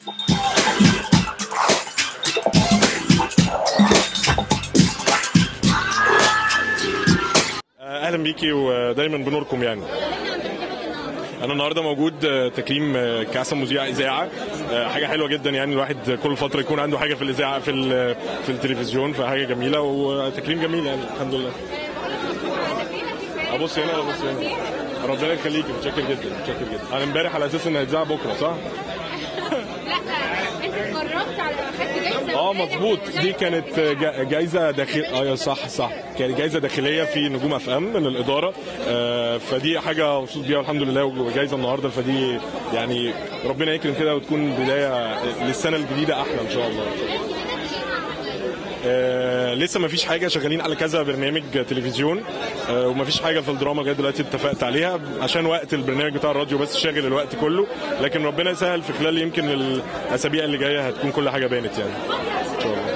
اهلا بيكي ودايما بنوركم يعني انا النهارده موجود آه، تكريم آه، كاحسن مذيع اذاعه آه، حاجه حلوه جدا يعني الواحد كل فتره يكون عنده حاجه في الاذاعه في ال- في التلفزيون فحاجه جميله وتكريم جميل يعني الحمد لله ابص هنا ابص هنا ربنا يخليك متشكر جدا متشكر جدا انا امبارح على اساس ان هيتذاع بكره صح؟ لا انت اتفرجت على خدت جايزه اه مظبوط دي كانت جا- جايزه داخل ايوه صح صح كانت جايزه داخليه في نجوم اف ام من الاداره آه، فدي حاجه مبسوط بيها والحمد لله وجايزه النهارده فدي يعني ربنا يكرم كده وتكون بدايه للسنه الجديده احلى ان شاء الله آه لسه ما فيش حاجه شغالين على كذا برنامج تلفزيون آه وما فيش حاجه في الدراما لغايه دلوقتي اتفقت عليها عشان وقت البرنامج بتاع الراديو بس شاغل الوقت كله لكن ربنا يسهل في خلال يمكن الاسابيع اللي جايه هتكون كل حاجه بانت يعني ان شاء الله